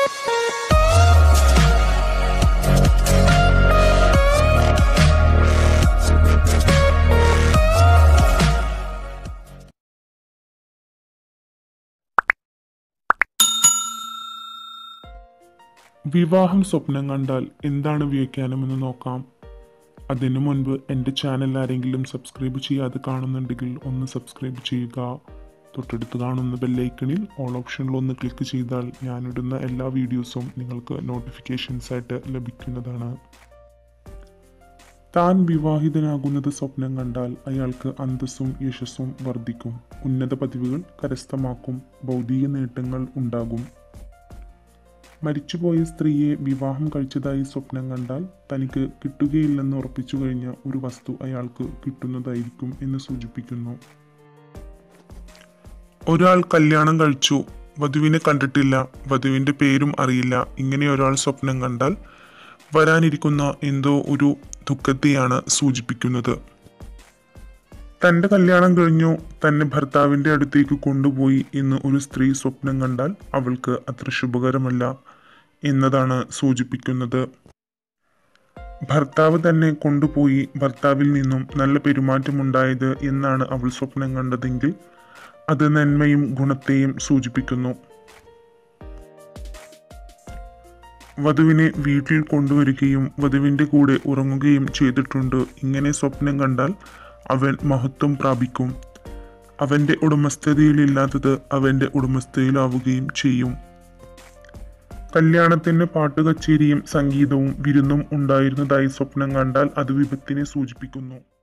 വിവാഹം സ്വപ്നം കണ്ടാൽ എന്താണ് വ്യാഖ്യാനമെന്ന് നോക്കാം അതിനു മുൻപ് എൻ്റെ ചാനൽ ആരെങ്കിലും സബ്സ്ക്രൈബ് ചെയ്യാതെ കാണുന്നുണ്ടെങ്കിൽ ഒന്ന് സബ്സ്ക്രൈബ് ചെയ്യുക തൊട്ടടുത്ത് കാണുന്ന ബെല്ലൈക്കണിൽ ഓൾ ഓപ്ഷനിൽ ഒന്ന് ക്ലിക്ക് ചെയ്താൽ ഞാനിടുന്ന എല്ലാ വീഡിയോസും നിങ്ങൾക്ക് നോട്ടിഫിക്കേഷൻസ് ആയിട്ട് ലഭിക്കുന്നതാണ് താൻ വിവാഹിതനാകുന്നത് സ്വപ്നം കണ്ടാൽ അയാൾക്ക് അന്തസ്സും യശസ്സും വർദ്ധിക്കും ഉന്നത പദവികൾ കരസ്ഥമാക്കും ഭൗതിക നേട്ടങ്ങൾ ഉണ്ടാകും മരിച്ചുപോയ സ്ത്രീയെ വിവാഹം കഴിച്ചതായി സ്വപ്നം കണ്ടാൽ തനിക്ക് കിട്ടുകയില്ലെന്ന് ഉറപ്പിച്ചു കഴിഞ്ഞ ഒരു വസ്തു അയാൾക്ക് കിട്ടുന്നതായിരിക്കും എന്ന് സൂചിപ്പിക്കുന്നു ഒരാൾ കല്യാണം കഴിച്ചു വധുവിനെ കണ്ടിട്ടില്ല വധുവിന്റെ പേരും അറിയില്ല ഇങ്ങനെ ഒരാൾ സ്വപ്നം കണ്ടാൽ വരാനിരിക്കുന്ന എന്തോ ഒരു ദുഃഖത്തെയാണ് സൂചിപ്പിക്കുന്നത് തന്റെ കല്യാണം കഴിഞ്ഞു തന്നെ ഭർത്താവിന്റെ അടുത്തേക്ക് കൊണ്ടുപോയി എന്ന് ഒരു സ്ത്രീ സ്വപ്നം കണ്ടാൽ അവൾക്ക് അത്ര ശുഭകരമല്ല എന്നതാണ് സൂചിപ്പിക്കുന്നത് ഭർത്താവ് തന്നെ കൊണ്ടുപോയി ഭർത്താവിൽ നിന്നും നല്ല പെരുമാറ്റമുണ്ടായത് എന്നാണ് അവൾ സ്വപ്നം കണ്ടതെങ്കിൽ അത് നന്മയും ഗുണത്തെയും സൂചിപ്പിക്കുന്നു വധുവിനെ വീട്ടിൽ കൊണ്ടുവരികയും വധുവിന്റെ കൂടെ ഉറങ്ങുകയും ചെയ്തിട്ടുണ്ട് ഇങ്ങനെ സ്വപ്നം കണ്ടാൽ അവൻ മഹത്വം പ്രാപിക്കും അവന്റെ ഉടമസ്ഥതയിലില്ലാത്തത് അവന്റെ ഉടമസ്ഥയിലാവുകയും ചെയ്യും കല്യാണത്തിന് പാട്ടുകച്ചേരിയും സംഗീതവും വിരുന്നും ഉണ്ടായിരുന്നതായി സ്വപ്നം കണ്ടാൽ അത് വിപത്തിനെ സൂചിപ്പിക്കുന്നു